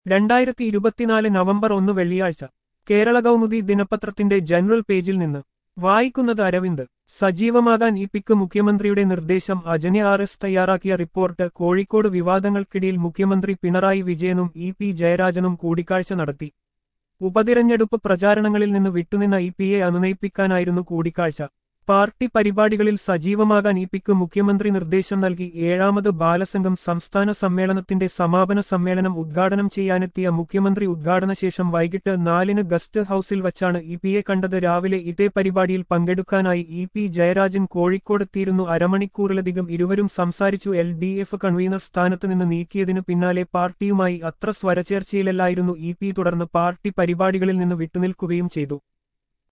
രണ്ടായിരത്തി ഇരുപത്തിനാല് നവംബർ ഒന്ന് വെള്ളിയാഴ്ച കേരള കൗമുദി ദിനപത്രത്തിന്റെ ജനറൽ പേജിൽ നിന്ന് വായിക്കുന്നത് അരവിന്ദ് സജീവമാകാൻ ഇ പിക്ക് മുഖ്യമന്ത്രിയുടെ നിർദ്ദേശം അജനെ ആർ എസ് തയ്യാറാക്കിയ റിപ്പോർട്ട് കോഴിക്കോട് വിവാദങ്ങൾക്കിടയിൽ മുഖ്യമന്ത്രി പിണറായി വിജയനും ഇ പി ജയരാജനും കൂടിക്കാഴ്ച നടത്തി ഉപതിരഞ്ഞെടുപ്പ് പ്രചാരണങ്ങളിൽ നിന്ന് വിട്ടുനിന്ന ഇ പിയെ അനുനയിപ്പിക്കാനായിരുന്നു കൂടിക്കാഴ്ച പാർട്ടി പരിപാടികളിൽ സജീവമാകാൻ ഇ പിക്ക് മുഖ്യമന്ത്രി നിർദ്ദേശം നൽകി ഏഴാമത് ബാലസംഘം സംസ്ഥാന സമ്മേളനത്തിന്റെ സമാപന സമ്മേളനം ഉദ്ഘാടനം ചെയ്യാനെത്തിയ മുഖ്യമന്ത്രി ഉദ്ഘാടന ശേഷം വൈകിട്ട് നാലിന് ഗസ്റ്റ് ഹൌസിൽ വച്ചാണ് ഇ പിയെ കണ്ടത് രാവിലെ ഇതേ പരിപാടിയിൽ പങ്കെടുക്കാനായി ഇ പി ജയരാജൻ കോഴിക്കോടെത്തിയിരുന്നു അരമണിക്കൂറിലധികം ഇരുവരും സംസാരിച്ചു എൽ ഡി എഫ് കൺവീനർ സ്ഥാനത്ത് നിന്ന് നീക്കിയതിനു പിന്നാലെ പാർട്ടിയുമായി അത്ര സ്വരചേർച്ചയിലല്ലായിരുന്നു ഇ പി തുടർന്ന് പാർട്ടി പരിപാടികളിൽ നിന്ന് വിട്ടുനിൽക്കുകയും ചെയ്തു